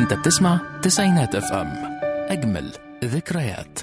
انت بتسمع تسعينات اف ام اجمل ذكريات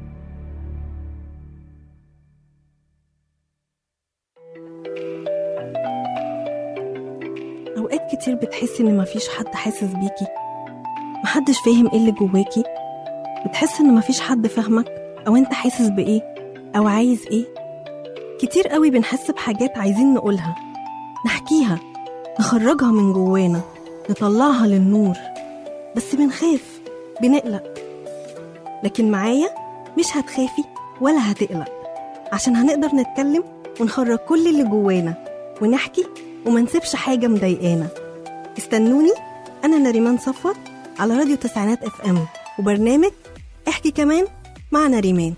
أوقات كتير بتحسي إن مفيش حد حاسس بيكي محدش فاهم إيه اللي جواكي بتحس إن مفيش حد فاهمك أو أنت حاسس بإيه أو عايز إيه كتير قوي بنحس بحاجات عايزين نقولها نحكيها نخرجها من جوانا نطلعها للنور بس بنخاف بنقلق لكن معايا مش هتخافي ولا هتقلق عشان هنقدر نتكلم ونخرج كل اللي جوانا ونحكي وما نسيبش حاجة مضايقانا استنوني أنا نريمان صفوت على راديو تسعينات اف ام وبرنامج احكي كمان مع نريمان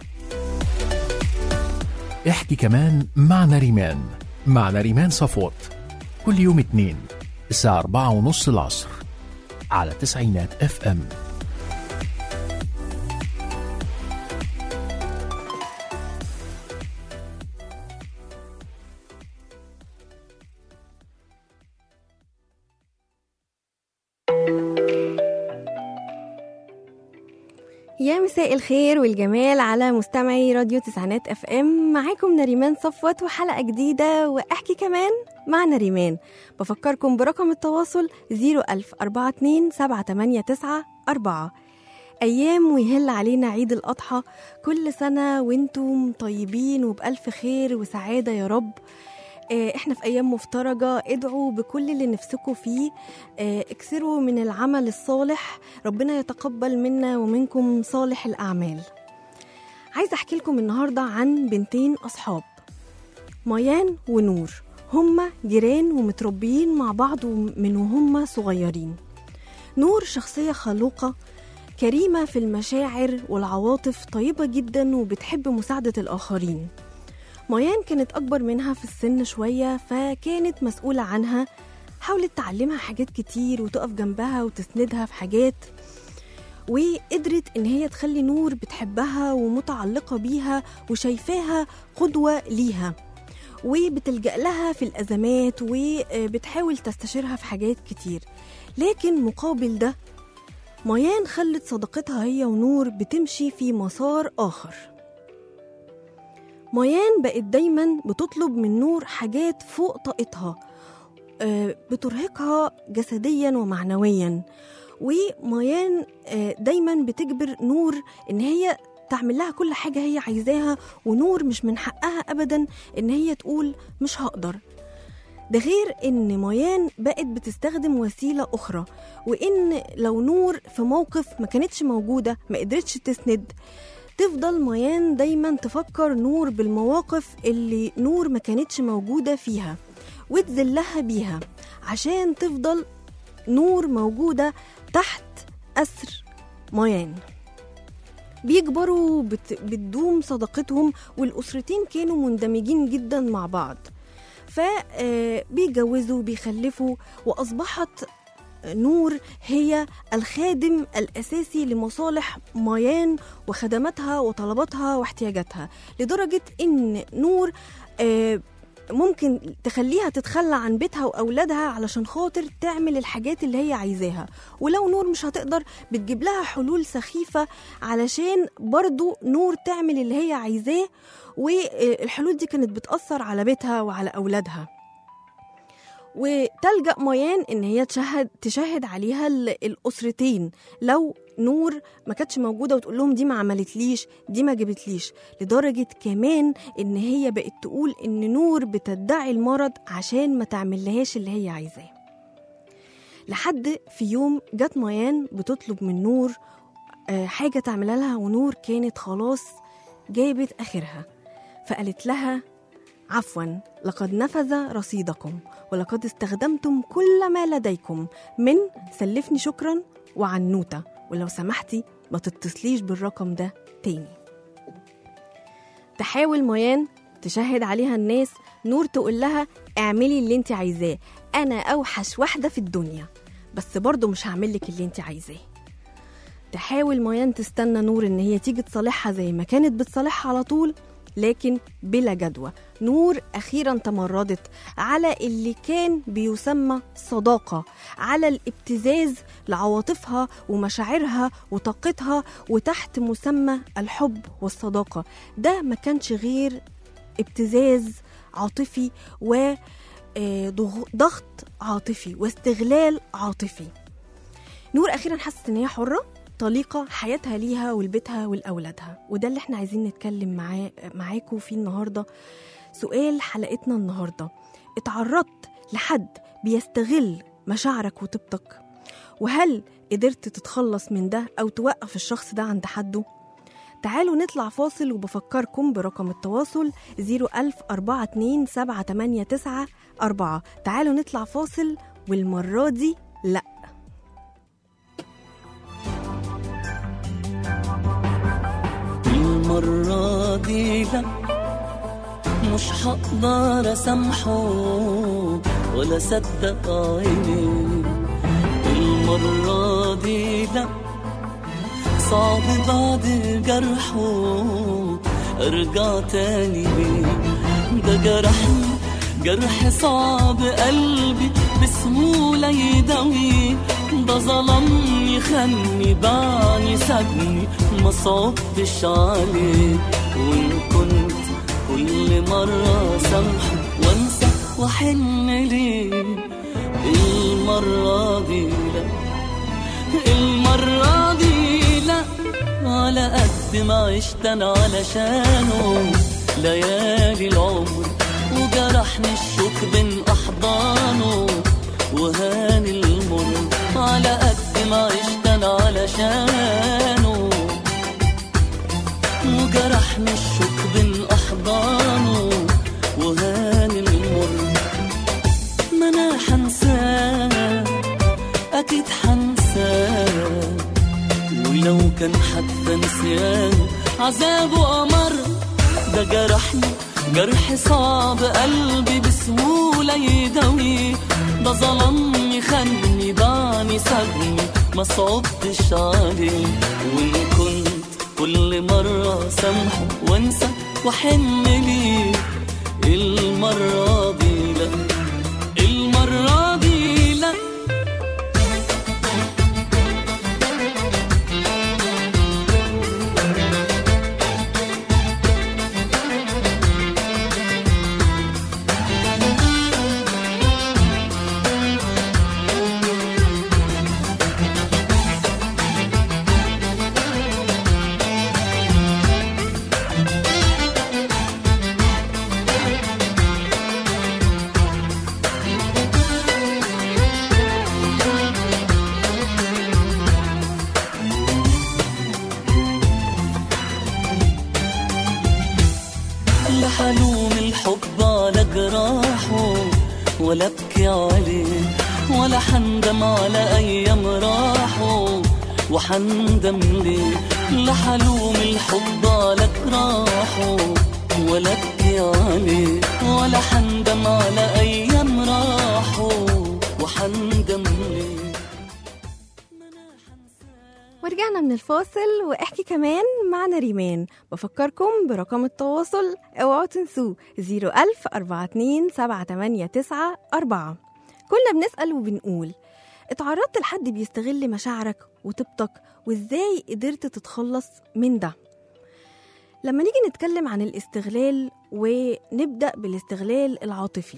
احكي كمان مع نريمان مع نريمان صفوت كل يوم اتنين الساعة أربعة ونص العصر على تسعينات اف ام يا مساء الخير والجمال على مستمعي راديو تسعينات اف ام معاكم نريمان صفوت وحلقة جديدة واحكي كمان مع نريمان بفكركم برقم التواصل 01042 أيام ويهل علينا عيد الأضحى كل سنة وانتم طيبين وبألف خير وسعادة يا رب آه، احنا في ايام مفترجه ادعوا بكل اللي نفسكم فيه آه، اكثروا من العمل الصالح ربنا يتقبل منا ومنكم صالح الاعمال عايزه احكي لكم النهارده عن بنتين اصحاب ميان ونور هما جيران ومتربيين مع بعض من وهما صغيرين نور شخصيه خلوقه كريمه في المشاعر والعواطف طيبه جدا وبتحب مساعده الاخرين ميان كانت أكبر منها في السن شوية فكانت مسؤولة عنها حاولت تعلمها حاجات كتير وتقف جنبها وتسندها في حاجات وقدرت إن هي تخلي نور بتحبها ومتعلقة بيها وشايفاها قدوة ليها وبتلجأ لها في الأزمات وبتحاول تستشيرها في حاجات كتير لكن مقابل ده ميان خلت صداقتها هي ونور بتمشي في مسار آخر ميان بقت دايما بتطلب من نور حاجات فوق طاقتها آه، بترهقها جسديا ومعنويا وميان آه، دايما بتجبر نور ان هي تعمل لها كل حاجة هي عايزاها ونور مش من حقها أبدا إن هي تقول مش هقدر ده غير إن ميان بقت بتستخدم وسيلة أخرى وإن لو نور في موقف ما كانتش موجودة ما قدرتش تسند تفضل ميان دايما تفكر نور بالمواقف اللي نور ما كانتش موجودة فيها وتذلها بيها عشان تفضل نور موجودة تحت أسر ميان بيكبروا بت... بتدوم صداقتهم والأسرتين كانوا مندمجين جدا مع بعض فبيتجوزوا بيخلفوا وأصبحت نور هي الخادم الأساسي لمصالح ميان وخدماتها وطلباتها واحتياجاتها لدرجة إن نور آه، ممكن تخليها تتخلى عن بيتها وأولادها علشان خاطر تعمل الحاجات اللي هي عايزاها ولو نور مش هتقدر بتجيب لها حلول سخيفة علشان برضو نور تعمل اللي هي عايزاه والحلول دي كانت بتأثر على بيتها وعلى أولادها وتلجأ ميان إن هي تشهد تشهد عليها ال- الأسرتين لو نور ما كانتش موجودة وتقول لهم دي ما عملتليش دي ما جابتليش لدرجة كمان إن هي بقت تقول إن نور بتدعي المرض عشان ما تعملهاش اللي هي عايزاه لحد في يوم جت ميان بتطلب من نور آه، حاجة تعملها لها ونور كانت خلاص جابت آخرها فقالت لها عفوا لقد نفذ رصيدكم ولقد استخدمتم كل ما لديكم من سلفني شكرا وعنوتة ولو سمحتي ما تتصليش بالرقم ده تاني تحاول ميان تشهد عليها الناس نور تقول لها اعملي اللي انت عايزاه انا اوحش واحدة في الدنيا بس برضه مش هعملك اللي انت عايزاه تحاول ميان تستنى نور ان هي تيجي تصالحها زي ما كانت بتصالحها على طول لكن بلا جدوى نور أخيرا تمردت على اللي كان بيسمى صداقة على الابتزاز لعواطفها ومشاعرها وطاقتها وتحت مسمى الحب والصداقة ده ما كانش غير ابتزاز عاطفي و آه، ضغ- ضغط عاطفي واستغلال عاطفي نور اخيرا حست ان هي حره طليقه حياتها ليها ولبيتها ولاولادها وده اللي احنا عايزين نتكلم معاه معاكم فيه النهارده سؤال حلقتنا النهارده اتعرضت لحد بيستغل مشاعرك وطيبتك وهل قدرت تتخلص من ده او توقف الشخص ده عند حده تعالوا نطلع فاصل وبفكركم برقم التواصل 01042 تعالوا نطلع فاصل والمرة دي لأ المرة دي لا مش هقدر اسامحه ولا صدق عيني المرة دي لا صعب بعد جرحه ارجع تاني ليه ده جرحني جرح صعب قلبي بسهولة يداوي ده ظلمني خاني باعني سابني ما صعبتش عليه وان كنت كل مرة سامحه وانسى واحن ليه المرة دي لا المرة دي لا على قد ما عشت انا علشانه ليالي العمر وجرحني الشوك بين احضانه وهاني المر على قد ما عشت انا علشانه وجرحني الشوك بين احضانه وهاني المر ما انا حنساه اكيد حنساه ولو كان حتى نسيانه عذابه أمر ده جرحني جرح صعب قلبي بسهولة يداوي ده ظلمني خاني باعني سابني ما صعبتش عليه وإن كنت كل مرة سامحه وانسى واحن ليه المرة دي لا المرة دي لا لا حلوم الحب على جراحه ولا ابكي عليه ولا حندم على ايام راحوا وحندم ليه لا حلوم الحب على جراحه ولا ابكي عليه ولا حندم على ايام راحوا وحندم ليه ورجعنا من الفاصل واحكي كمان معنا ريمان بفكركم برقم التواصل اوعوا تنسوه 01000 427 7894 كنا بنسأل وبنقول اتعرضت لحد بيستغل مشاعرك وطيبتك وازاي قدرت تتخلص من ده لما نيجي نتكلم عن الاستغلال ونبدأ بالاستغلال العاطفي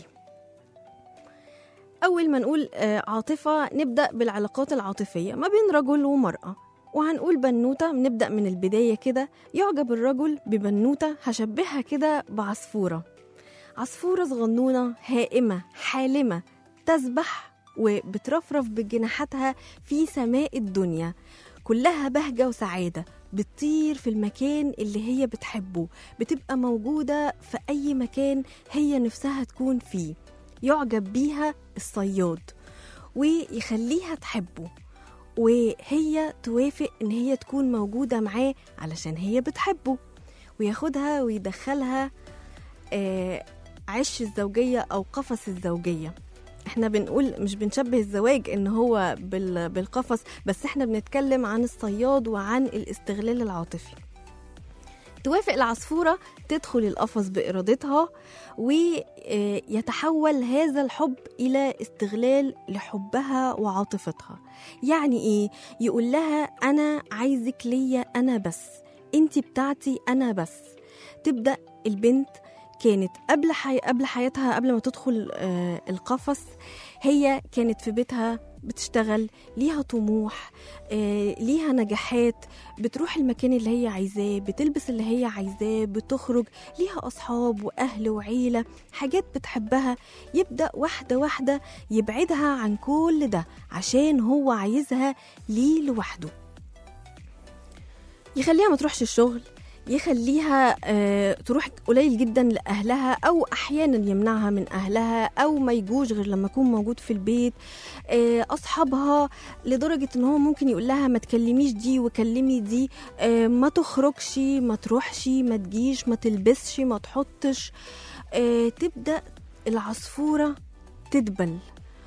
أول ما نقول آه، عاطفة نبدأ بالعلاقات العاطفية ما بين رجل ومرأة وهنقول بنوتة نبدأ من البداية كده يعجب الرجل ببنوتة هشبهها كده بعصفورة عصفورة صغنونة هائمة حالمة تسبح وبترفرف بجناحاتها في سماء الدنيا كلها بهجة وسعادة بتطير في المكان اللي هي بتحبه بتبقى موجودة في أي مكان هي نفسها تكون فيه يعجب بيها الصياد ويخليها تحبه وهي توافق ان هي تكون موجودة معاه علشان هي بتحبه وياخدها ويدخلها آه، عش الزوجية أو قفص الزوجية احنا بنقول مش بنشبه الزواج ان هو بال- بالقفص بس احنا بنتكلم عن الصياد وعن الاستغلال العاطفي توافق العصفورة تدخل القفص بإرادتها ويتحول هذا الحب إلى استغلال لحبها وعاطفتها يعني إيه؟ يقول لها أنا عايزك ليا أنا بس أنت بتاعتي أنا بس تبدأ البنت كانت قبل حي... قبل حياتها قبل ما تدخل آه القفص هي كانت في بيتها بتشتغل ليها طموح آه ليها نجاحات بتروح المكان اللي هي عايزاه بتلبس اللي هي عايزاه بتخرج ليها أصحاب وأهل وعيلة حاجات بتحبها يبدأ واحدة واحدة يبعدها عن كل ده عشان هو عايزها ليه لوحده يخليها ما تروحش الشغل يخليها آه، تروح قليل جدا لأهلها أو أحيانا يمنعها من أهلها أو ما يجوش غير لما يكون موجود في البيت آه، أصحابها لدرجة إن هو ممكن يقول لها ما تكلميش دي وكلمي دي آه، ما تخرجش ما تروحش ما تجيش ما تلبسش ما تحطش آه، تبدأ العصفورة تدبل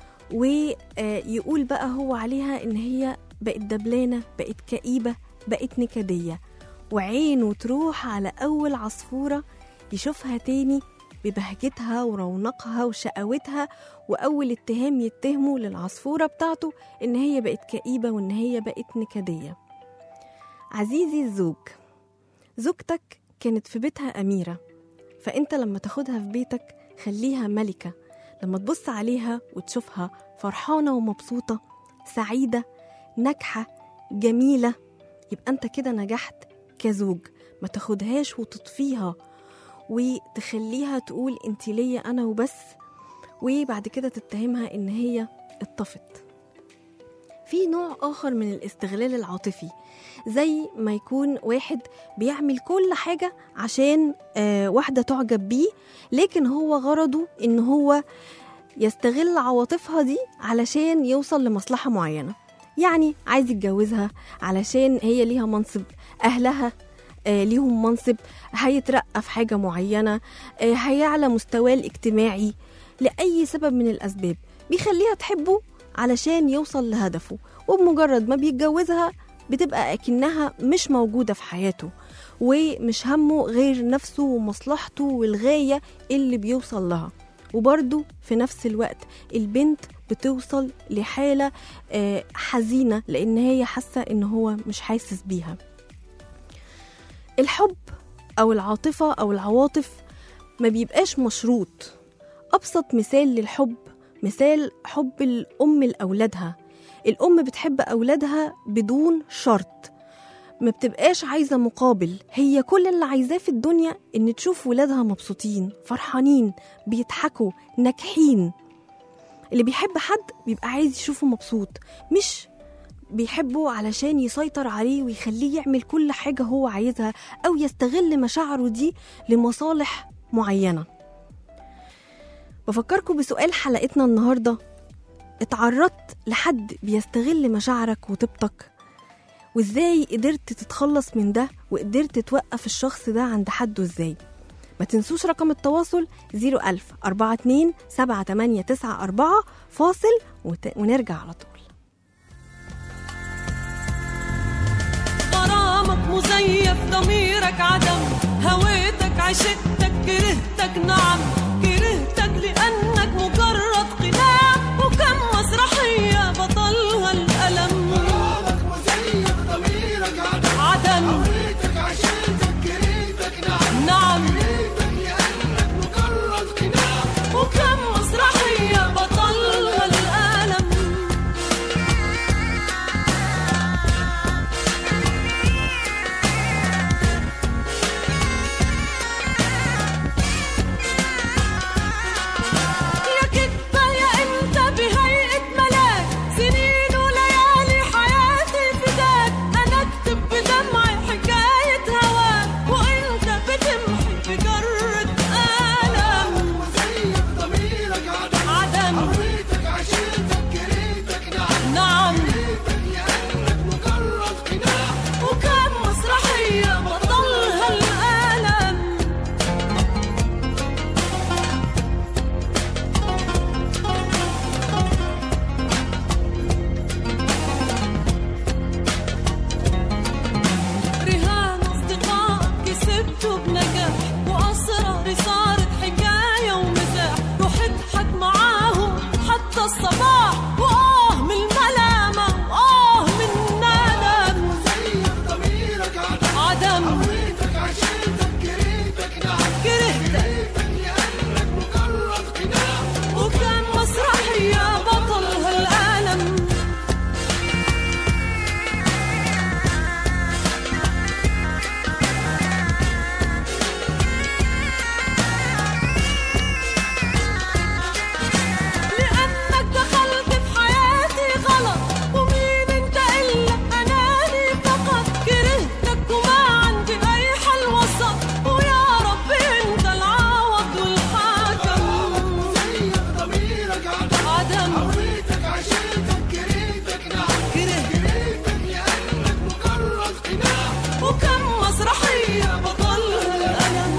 ويقول بقى هو عليها إن هي بقت دبلانة بقت كئيبة بقت نكدية وعينه تروح على أول عصفورة يشوفها تاني ببهجتها ورونقها وشقاوتها وأول اتهام يتهمه للعصفورة بتاعته إن هي بقت كئيبة وإن هي بقت نكدية عزيزي الزوج زوجتك كانت في بيتها أميرة فأنت لما تاخدها في بيتك خليها ملكة لما تبص عليها وتشوفها فرحانة ومبسوطة سعيدة ناجحة جميلة يبقى أنت كده نجحت كزوج ما تاخدهاش وتطفيها وتخليها تقول انت ليا انا وبس وبعد كده تتهمها ان هي اتطفت في نوع اخر من الاستغلال العاطفي زي ما يكون واحد بيعمل كل حاجة عشان آه واحدة تعجب بيه لكن هو غرضه ان هو يستغل عواطفها دي علشان يوصل لمصلحة معينة يعني عايز يتجوزها علشان هي ليها منصب أهلها آه ليهم منصب هيترقى في حاجة معينة آه هيعلى مستواه الاجتماعي لأي سبب من الأسباب بيخليها تحبه علشان يوصل لهدفه وبمجرد ما بيتجوزها بتبقى أكنها مش موجودة في حياته ومش همه غير نفسه ومصلحته والغاية اللي بيوصل لها وبرضه في نفس الوقت البنت بتوصل لحالة آه، حزينة لأن هي حاسة إن هو مش حاسس بيها الحب أو العاطفة أو العواطف ما بيبقاش مشروط أبسط مثال للحب مثال حب الأم لأولادها الأم بتحب أولادها بدون شرط ما بتبقاش عايزة مقابل هي كل اللي عايزاه في الدنيا إن تشوف ولادها مبسوطين فرحانين بيضحكوا ناجحين اللي بيحب حد بيبقى عايز يشوفه مبسوط مش بيحبه علشان يسيطر عليه ويخليه يعمل كل حاجة هو عايزها أو يستغل مشاعره دي لمصالح معينة بفكركم بسؤال حلقتنا النهاردة اتعرضت لحد بيستغل مشاعرك وطيبتك وازاي قدرت تتخلص من ده وقدرت توقف الشخص ده عند حده ازاي ما تنسوش رقم التواصل 01000 42 7894 فاصل وت... ونرجع على طول غرامك مزيف ضميرك عدم هويتك عشقتك كرهتك نعم كرهتك لأنك مجرد قناع وكم مسرحية بطلها الألم غرامك مزيف ضميرك عدم عدم هويتك عشقتك كرهتك نعم نعم كرهتك لأنك مجرد قناع وكم مسرحية بطلها الألم حتى الصباح وآه من الملامة وآه من الندم زيك ضميرك عدم عدم هويتك عشيتك كرهتك نعم كرهتك لأنك مجرد قناع وكان مسرحية بطل هالألم لأنك دخلت في حياتي غلط ومين انت إلا أناني فقط كرهتك وما عندي أي حل وسط ويا رب انت العوض والحكم زيك ضميرك عدم عدم هويتك عشيتك كرهتك نعم كره كرهتك لأنك مجرد قناع وكم مسرحية بطل الألم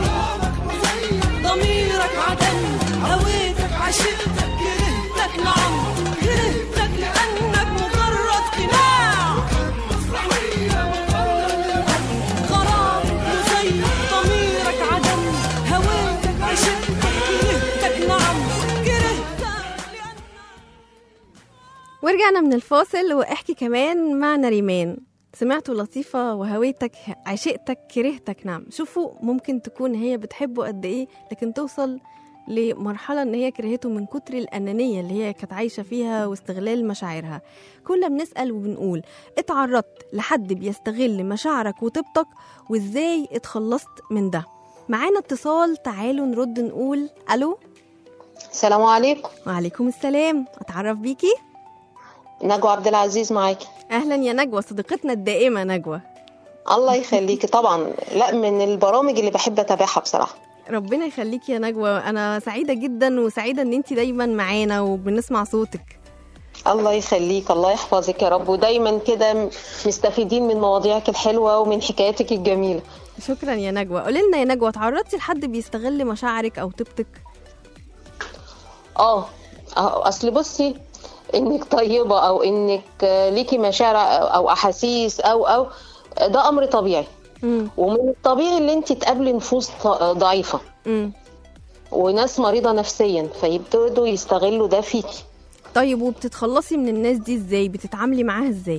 ضميرك عدم هويتك عشقتك كرهتك نعم كرهتك لأنك مجرد قناع غرام مزيف ضميرك عدم هويتك عشقتك كرهتك نعم كرهتك لأنك ورجعنا من الفاصل واحكي كمان مع نريمان سمعتوا لطيفة وهويتك عشقتك كرهتك نعم شوفوا ممكن تكون هي بتحبه قد ايه لكن توصل لمرحلة ان هي كرهته من كتر الأنانية اللي هي كانت عايشة فيها واستغلال مشاعرها كنا بنسأل وبنقول اتعرضت لحد بيستغل مشاعرك وطيبتك وازاي اتخلصت من ده معانا اتصال تعالوا نرد نقول الو السلام عليكم وعليكم السلام اتعرف بيكي نجوى عبد العزيز معاكي اهلا يا نجوى صديقتنا الدائمه نجوى الله يخليكي طبعا لا من البرامج اللي بحب اتابعها بصراحه ربنا يخليكي يا نجوى انا سعيده جدا وسعيده ان انت دايما معانا وبنسمع صوتك الله يخليك الله يحفظك يا رب ودايما كده مستفيدين من مواضيعك الحلوه ومن حكاياتك الجميله شكرا يا نجوى قولي لنا يا نجوى تعرضتي لحد بيستغل مشاعرك او طيبتك اه آه، اصل بصي انك طيبه او انك آه، ليكي مشاعر او احاسيس او او ده امر طبيعي امم ومن الطبيعي ان انت تقابلي نفوس ط- ضعيفه امم وناس مريضه نفسيا فيبتدوا يستغلوا ده فيكي طيب وبتتخلصي من الناس دي ازاي بتتعاملي معاها ازاي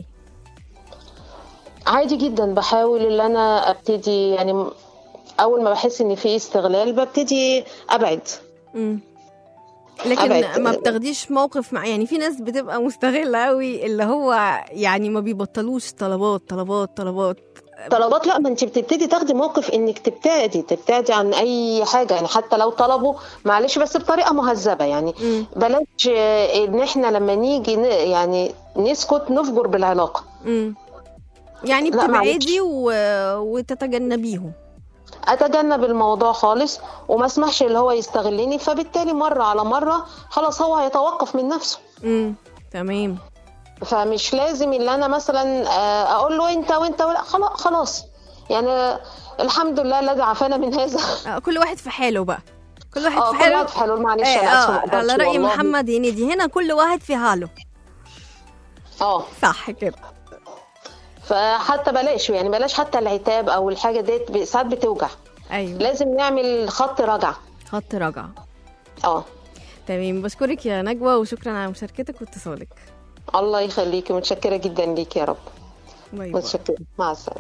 عادي جدا بحاول ان انا ابتدي يعني م- اول ما بحس ان في استغلال ببتدي ابعد امم لكن أبعد. ما بتاخديش موقف مع يعني في ناس بتبقى مستغله قوي اللي هو يعني ما بيبطلوش طلبات طلبات طلبات طلبات لا ما انت بتبتدي تاخدي موقف انك تبتعدي تبتعدي عن اي حاجه يعني حتى لو طلبوا معلش بس بطريقه مهذبه يعني مم. بلاش آه، ان احنا لما نيجي ن- يعني نسكت نفجر بالعلاقه امم يعني لا، معلش. بتبعدي و... وتتجنبيهم اتجنب الموضوع خالص وما اسمحش اللي هو يستغلني فبالتالي مره على مره خلاص هو هيتوقف من نفسه امم تمام فمش لازم اللي انا مثلا آه، اقول له انت وانت ولا خلاص خلاص يعني آه، الحمد لله الذي عافانا من هذا آه، كل واحد في حاله بقى كل واحد اه في كل حاله واحد في حاله معلش آه، انا اسفه ما آه، أقدرش على رأي والله. محمد هنيدي هنا كل واحد في حاله اه صح كده فحتى بلاش يعني بلاش حتى العتاب او الحاجه ديت ب- ساعات بتوجع ايوه لازم نعمل خط رجعه خط رجعه اه تمام بشكرك يا نجوى وشكرا على مشاركتك واتصالك الله يخليكي متشكره جدا ليكي يا رب باي باي متشكره مع السلامه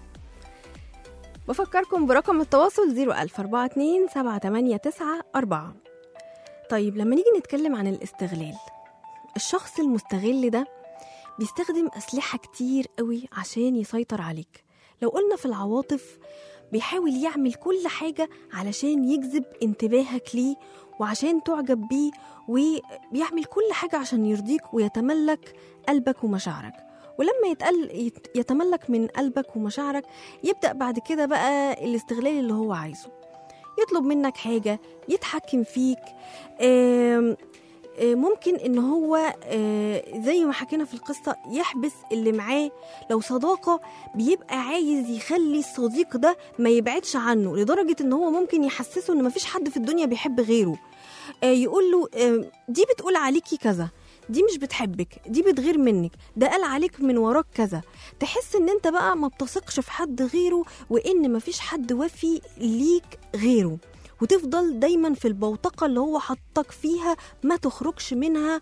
بفكركم برقم التواصل 01042 789 طيب لما نيجي نتكلم عن الاستغلال الشخص المستغل ده بيستخدم أسلحة كتير قوي عشان يسيطر عليك لو قلنا في العواطف بيحاول يعمل كل حاجة علشان يجذب انتباهك ليه وعشان تعجب بيه وبيعمل كل حاجة عشان يرضيك ويتملك قلبك ومشاعرك ولما يتقل يت- يتملك من قلبك ومشاعرك يبدأ بعد كده بقى الاستغلال اللي هو عايزه يطلب منك حاجة يتحكم فيك آم، آه، ممكن ان هو آه، زي ما حكينا في القصة يحبس اللي معاه لو صداقة بيبقى عايز يخلي الصديق ده ما يبعدش عنه لدرجة ان هو ممكن يحسسه ان مفيش حد في الدنيا بيحب غيره آه، يقول له آه، دي بتقول عليكي كذا دي مش بتحبك دي بتغير منك ده قال عليك من وراك كذا تحس ان انت بقى ما بتثقش في حد غيره وان مفيش حد وفي ليك غيره وتفضل دايما في البوتقة اللي هو حطك فيها ما تخرجش منها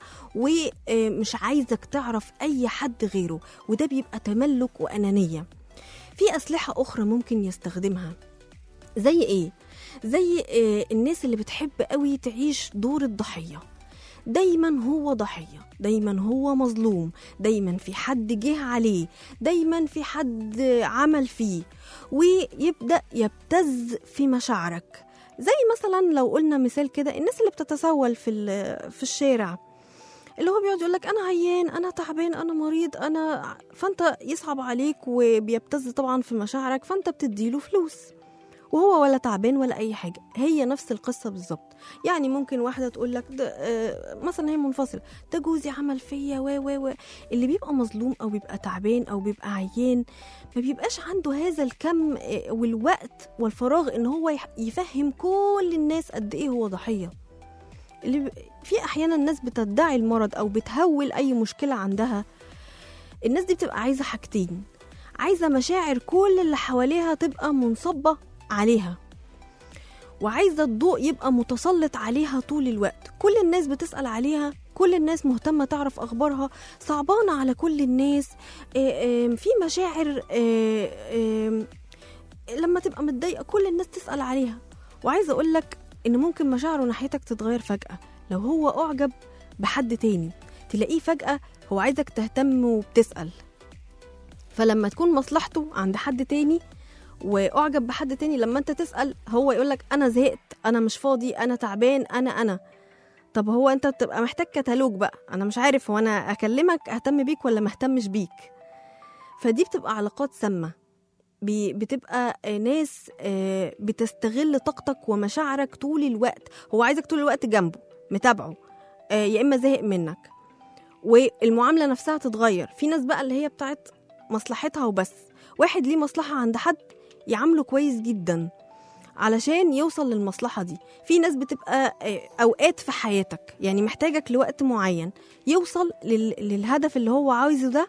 ومش عايزك تعرف أي حد غيره وده بيبقى تملك وأنانية في أسلحة أخرى ممكن يستخدمها زي إيه؟ زي آه، الناس اللي بتحب قوي تعيش دور الضحية دايما هو ضحية دايما هو مظلوم دايما في حد جه عليه دايما في حد عمل فيه ويبدأ يبتز في مشاعرك زي مثلا لو قلنا مثال كده الناس اللي بتتسول في ال- في الشارع اللي هو بيقعد يقول لك انا عيان انا تعبان انا مريض انا فانت يصعب عليك وبيبتز طبعا في مشاعرك فانت بتديله فلوس وهو ولا تعبان ولا اي حاجه هي نفس القصه بالظبط يعني ممكن واحده تقول لك ده آه، مثلا هي منفصله ده جوزي عمل فيا و و و اللي بيبقى مظلوم او بيبقى تعبان او بيبقى عيان ما بيبقاش عنده هذا الكم آه، والوقت والفراغ ان هو يح- يفهم كل الناس قد ايه هو ضحيه اللي ب- في احيانا الناس بتدعي المرض او بتهول اي مشكله عندها الناس دي بتبقى عايزه حاجتين عايزه مشاعر كل اللي حواليها تبقى منصبه عليها وعايزه الضوء يبقى متسلط عليها طول الوقت كل الناس بتسال عليها كل الناس مهتمة تعرف أخبارها صعبانة على كل الناس آه، آم، في مشاعر آه، آم، لما تبقى متضايقة كل الناس تسأل عليها وعايزة أقولك إن ممكن مشاعره ناحيتك تتغير فجأة لو هو أعجب بحد تاني تلاقيه فجأة هو عايزك تهتم وبتسأل فلما تكون مصلحته عند حد تاني واعجب بحد تاني لما انت تسال هو يقولك انا زهقت انا مش فاضي انا تعبان انا انا طب هو انت بتبقى محتاج كتالوج بقى انا مش عارف هو انا اكلمك اهتم بيك ولا ما اهتمش بيك فدي بتبقى علاقات سامه بي- بتبقى آه، ناس آه، بتستغل طاقتك ومشاعرك طول الوقت هو عايزك طول الوقت جنبه متابعه آه، يا اما زهق منك والمعامله نفسها تتغير في ناس بقى اللي هي بتاعت مصلحتها وبس واحد ليه مصلحه عند حد يعامله كويس جدا علشان يوصل للمصلحة دي في ناس بتبقى آه، أوقات في حياتك يعني محتاجك لوقت معين يوصل لل... للهدف اللي هو عاوزه ده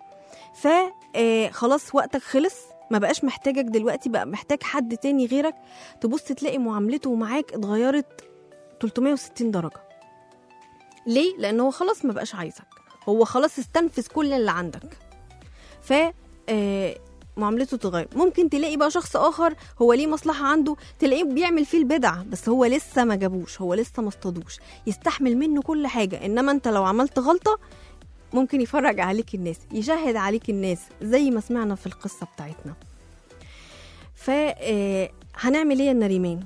فخلاص وقتك خلص ما بقاش محتاجك دلوقتي بقى محتاج حد تاني غيرك تبص تلاقي معاملته معاك اتغيرت 360 درجة ليه؟ لأن هو خلاص ما بقاش عايزك هو خلاص استنفذ كل اللي عندك ف آه، معاملته تتغير ممكن تلاقي بقى شخص اخر هو ليه مصلحه عنده تلاقيه بيعمل فيه البدعه بس هو لسه ما جابوش هو لسه ما اصطادوش يستحمل منه كل حاجه انما انت لو عملت غلطه ممكن يفرج عليك الناس يشهد عليك الناس زي ما سمعنا في القصه بتاعتنا ف آه، هنعمل ايه يا نريمان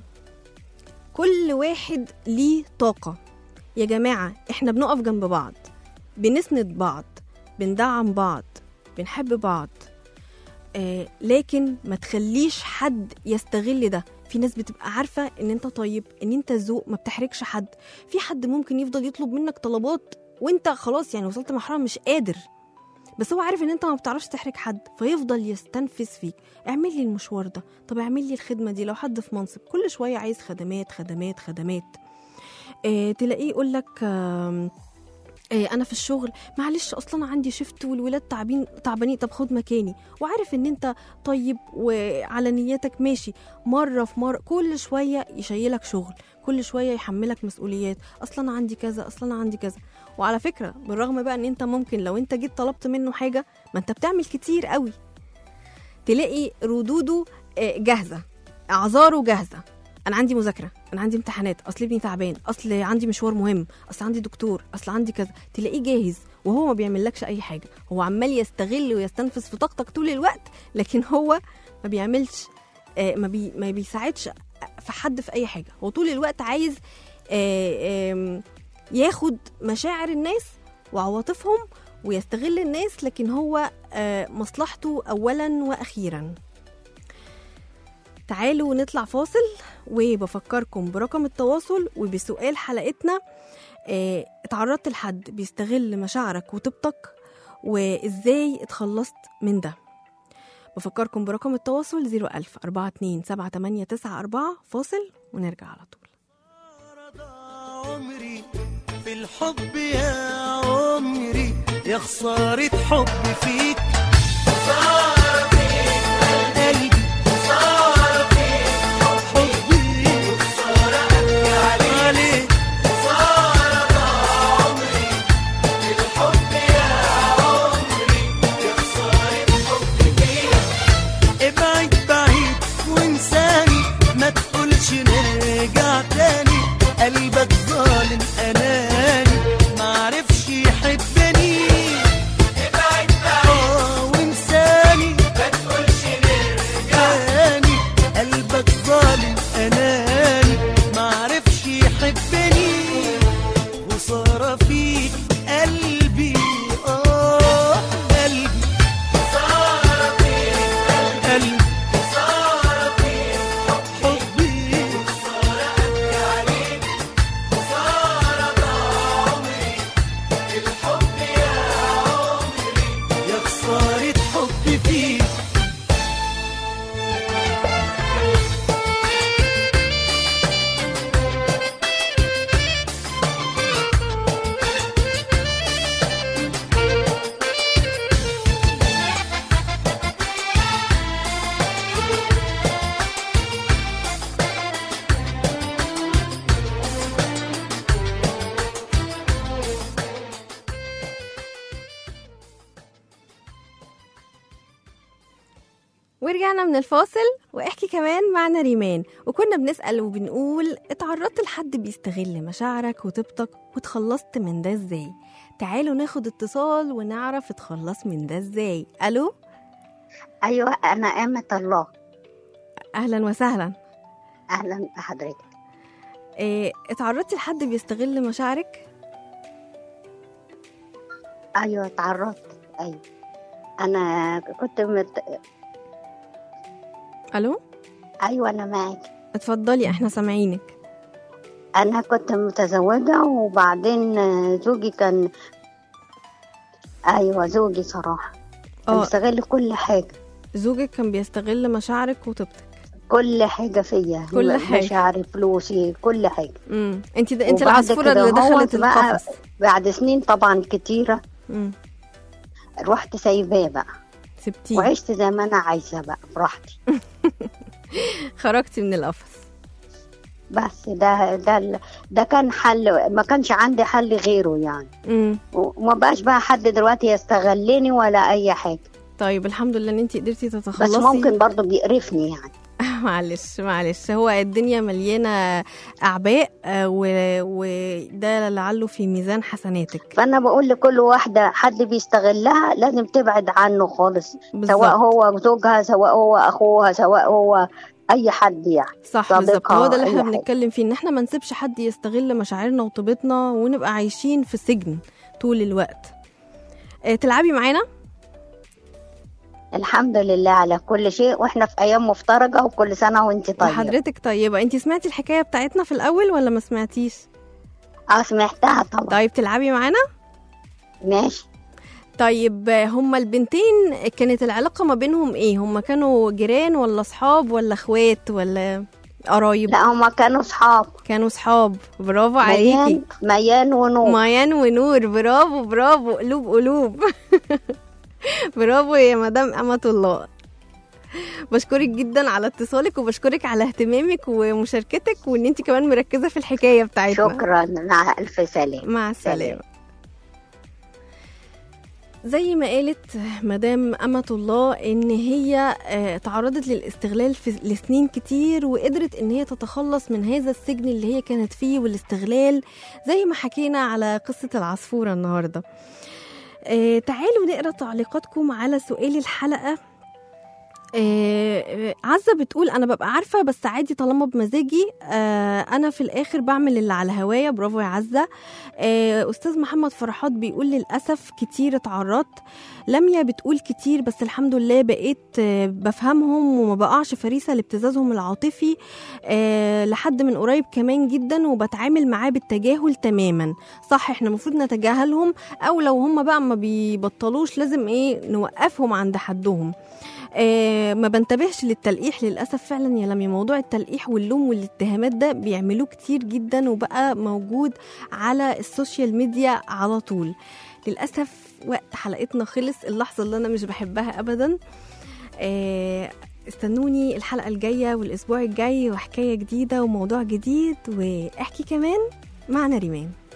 كل واحد ليه طاقه يا جماعه احنا بنقف جنب بعض بنسند بعض بندعم بعض بنحب بعض آه لكن ما تخليش حد يستغل ده في ناس بتبقى عارفة ان انت طيب ان انت ذوق ما بتحرجش حد في حد ممكن يفضل يطلب منك طلبات وانت خلاص يعني وصلت مرحلة مش قادر بس هو عارف ان انت ما بتعرفش تحرج حد فيفضل يستنفذ فيك اعمل لي المشوار ده طب اعمل لي الخدمة دي لو حد في منصب كل شوية عايز خدمات خدمات خدمات آه تلاقيه يقول لك آه إيه انا في الشغل معلش اصلا انا عندي شفت والولاد تعبين تعبانين طب خد مكاني وعارف ان انت طيب وعلى نيتك ماشي مره في مره كل شويه يشيلك شغل كل شويه يحملك مسؤوليات اصلا انا عندي كذا اصلا انا عندي كذا وعلى فكره بالرغم بقى ان انت ممكن لو انت جيت طلبت منه حاجه ما انت بتعمل كتير قوي تلاقي ردوده آه، جاهزه اعذاره جاهزه انا عندي مذاكره انا عندي امتحانات اصل ابني تعبان اصل عندي مشوار مهم اصل عندي دكتور اصل عندي كذا تلاقيه جاهز وهو ما بيعملكش اي حاجه هو عمال يستغل ويستنفذ في طاقتك طول الوقت لكن هو ما بيعملش آه، ما, بي ما بيساعدش في حد في اي حاجه هو طول الوقت عايز آه، آم، ياخد مشاعر الناس وعواطفهم ويستغل الناس لكن هو آه، مصلحته اولا واخيرا تعالوا نطلع فاصل وبفكركم برقم التواصل وبسؤال حلقتنا آه، اتعرضت لحد بيستغل مشاعرك وطيبتك وازاي اتخلصت من ده بفكركم برقم التواصل 01000 42 7894 فاصل ونرجع على طول عمري في الحب يا عمري يا خسارة حب فيك خسارة فيك قلبي خسارة فيك حبي خسارة فيك قلبي اه قلبي قلبي حبي يا خسارة حبي فيك ورجعنا من الفاصل واحكي كمان معنا ريمان وكنا بنسأل وبنقول اتعرضت لحد بيستغل مشاعرك وطيبتك واتخلصت من ده ازاي تعالوا ناخد اتصال ونعرف اتخلص من ده ازاي الو ايوه انا امة الله اهلا وسهلا اهلا بحضرتك اه اتعرضتي لحد بيستغل مشاعرك ايوه اتعرضت ايوه انا كنت مت... الو ايوه انا معاك اتفضلي احنا سامعينك انا كنت متزوجة وبعدين زوجي كان ايوه زوجي صراحة كان اه بيستغل كل حاجة زوجك كان بيستغل مشاعرك وطيبتك كل حاجة فيا كل حاجة. مشاعري فلوسي كل حاجة امم انت ده انت وبعد العصفوره كده اللي هوت دخلت بقى القفص بعد سنين طبعا كتيرة امم رحت سايباه بقى سبتيه وعشت زي ما انا عايزة بقى براحتي خرجتي من القفص بس ده ده ال- ده كان حل ما كانش عندي حل غيره يعني امم وما بقاش بقى حد دلوقتي يستغلني ولا اي حاجه طيب الحمد لله ان انت قدرتي بس تتخلصي ممكن برضه بيقرفني يعني معلش معلش هو الدنيا مليانه اعباء آه، و- وده لعله في ميزان حسناتك فانا بقول لكل واحده حد بيستغلها لازم تبعد عنه خالص بالظبط. سواء هو زوجها سواء هو اخوها سواء هو اي حد يعني صح بالظبط صديقة، هو ده اللي احنا أي حاجة. بنتكلم فيه ان احنا ما نسيبش حد يستغل مشاعرنا وطيبتنا ونبقى عايشين في سجن طول الوقت آه، تلعبي معانا الحمد لله على كل شيء واحنا في ايام مفترجه وكل سنه وانت طيبه وحضرتك طيبه انت سمعتي الحكايه بتاعتنا في الاول ولا ما سمعتيش اه سمعتها طبعا طيب تلعبي معانا ماشي طيب آه، هما البنتين كانت العلاقه ما بينهم ايه هما كانوا جيران ولا صحاب ولا اخوات ولا قرايب لا هما كانوا صحاب كانوا صحاب برافو عليكي ميان ميان ونور ميان ونور برافو برافو قلوب قلوب برافو يا مدام أمة الله بشكرك جدا على اتصالك وبشكرك على اهتمامك ومشاركتك وان انت كمان مركزه في الحكايه بتاعتنا شكرا مع الف سلامه مع السلامه زي ما قالت مدام أمة الله إن هي آه، تعرضت للاستغلال في لسنين كتير وقدرت إن هي تتخلص من هذا السجن اللي هي كانت فيه والاستغلال زي ما حكينا على قصة العصفورة النهاردة آه، تعالوا نقرا تعليقاتكم على سؤال الحلقة آه، آه، عزة بتقول أنا ببقى عارفة بس عادي طالما بمزاجي آه، أنا في الآخر بعمل اللي على هوايا برافو يا عزة آه، أستاذ محمد فرحات بيقول للأسف كتير اتعرضت لميا بتقول كتير بس الحمد لله بقيت آه، بفهمهم وما بقعش فريسة لابتزازهم العاطفي آه، لحد من قريب كمان جدا وبتعامل معاه بالتجاهل تماما صح احنا المفروض نتجاهلهم او لو هم بقى ما بيبطلوش لازم ايه نوقفهم عند حدهم آه ما بنتبهش للتلقيح للاسف فعلا يا لمي موضوع التلقيح واللوم والاتهامات ده بيعملوه كتير جدا وبقى موجود على السوشيال ميديا على طول للاسف وقت حلقتنا خلص اللحظه اللي انا مش بحبها ابدا آه استنوني الحلقه الجايه والاسبوع الجاي وحكايه جديده وموضوع جديد واحكي كمان مع نريمان